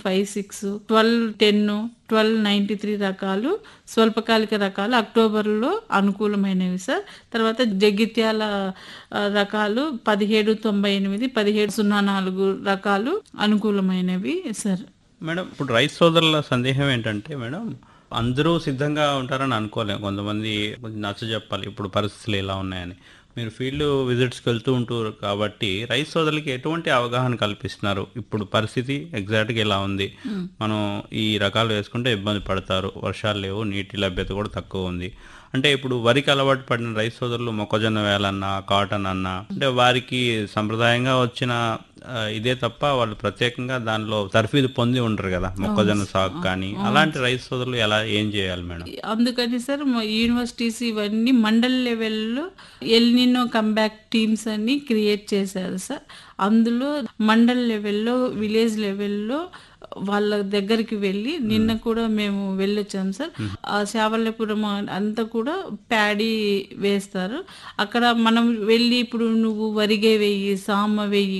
five six twelve ten twelve ninety three రకాలు స్వల్పకాలిక రకాలు అక్టోబర్లో అనుకూలమైనవి సార్ తర్వాత జగిత్యాల ఆ, రకాలు పదిహేడు తొంభై ఎనిమిది పదిహేడు సున్నా నాలుగు రకాలు అనుకూలమైనవి సార్ మేడం ఇప్పుడు రైతు సోదరుల సందేహం ఏంటంటే మేడం అందరూ సిద్ధంగా ఉంటారని అనుకోలేం కొంతమంది కొంచెం నచ్చ చెప్పాలి ఇప్పుడు పరిస్థితులు ఎలా ఉన్నాయని మీరు ఫీల్డ్ విజిట్స్కి వెళ్తూ ఉంటారు కాబట్టి రైతు సోదరులకి ఎటువంటి అవగాహన కల్పిస్తున్నారు ఇప్పుడు పరిస్థితి ఎగ్జాక్ట్గా ఎలా ఉంది మనం ఈ రకాలు వేసుకుంటే ఇబ్బంది పడతారు వర్షాలు లేవు నీటి లభ్యత కూడా తక్కువ ఉంది అంటే ఇప్పుడు వరికి అలవాటు పడిన రైతు సోదరులు మొక్కజొన్న వేలన్నా కాటన్ అన్నా అంటే వారికి సంప్రదాయంగా వచ్చిన ఆ, ఇదే తప్ప వాళ్ళు ప్రత్యేకంగా దానిలో తర్ఫీదు పొంది ఉంటారు కదా మొక్కజొన్న సాగు కానీ అలాంటి రైతు సోదరులు ఎలా ఏం చేయాలి మేడం అందుకని సార్ మా యూనివర్సిటీస్ ఇవన్నీ మండల్ లెవెల్లో ఎల్నినో కంబ్యాక్ టీమ్స్ అని క్రియేట్ చేశారు సార్ అందులో మండల్ లెవెల్లో విలేజ్ లెవెల్లో వాళ్ళ దగ్గరికి వెళ్ళి నిన్న కూడా మేము వెళ్ళొచ్చాం సార్ ఆ శావల్యపురం అంతా కూడా ప్యాడీ వేస్తారు అక్కడ మనం వెళ్ళి ఇప్పుడు నువ్వు వరిగే వెయ్యి సామ వెయ్యి